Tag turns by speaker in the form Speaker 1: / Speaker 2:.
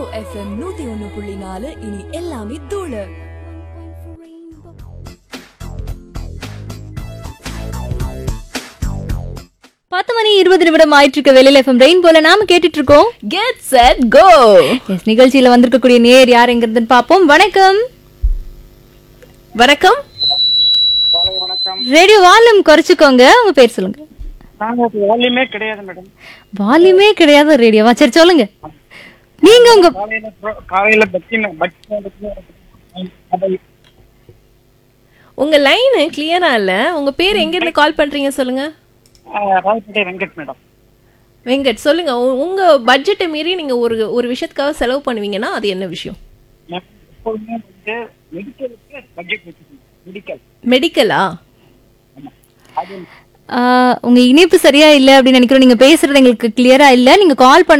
Speaker 1: FM நூத்தி ஒண்ணு புள்ளி நாலு இனி எல்லாமே தூளு
Speaker 2: பத்து மணி இருபது நிமிடம் ஆயிட்டு இருக்க வெளியில எஃப்எம் ரெயின் போல நாம கேட்டுட்டு இருக்கோம்
Speaker 1: கெட் செட் கோ
Speaker 2: எஸ் நிகழ்ச்சியில வந்திருக்கக்கூடிய நேர் யாருங்கிறதுன்னு பாப்போம் வணக்கம்
Speaker 1: வணக்கம்
Speaker 2: ரேடியோ வால்யூம் குறைச்சுக்கோங்க உங்க பேர் சொல்லுங்க
Speaker 3: நாங்க வால்யூமே கிடையாது மேடம்
Speaker 2: வால்யூமே கிடையாது ரேடியோவா சரி சொல்லுங்க நீங்க உங்க
Speaker 3: காலையில pro- காலையில பக்தி பக்தி
Speaker 4: உங்க லைன் கிளியரா இல்ல உங்க பேர் எங்க இருந்து கால் பண்றீங்க சொல்லுங்க
Speaker 3: ராயப்பேட்டை வெங்கட் மேடம்
Speaker 4: வெங்கட் சொல்லுங்க உ- உங்க பட்ஜெட்டை மீறி நீங்க ஒரு ஒரு விஷயத்துக்காக செலவு பண்ணுவீங்கன்னா அது என்ன விஷயம்
Speaker 3: நான் எப்போதுமே வந்து மெடிக்கலுக்கு பட்ஜெட் வச்சுக்கணும் மெடிக்கல்
Speaker 4: மெடிக்கலா
Speaker 2: ஆ, உங்க இணைப்பு சரியா இல்ல அப்படின்னு நினைக்கிறோம் நீங்க பேசுறது எங்களுக்கு கிளியரா இல்ல நீங்க கால் பண்ண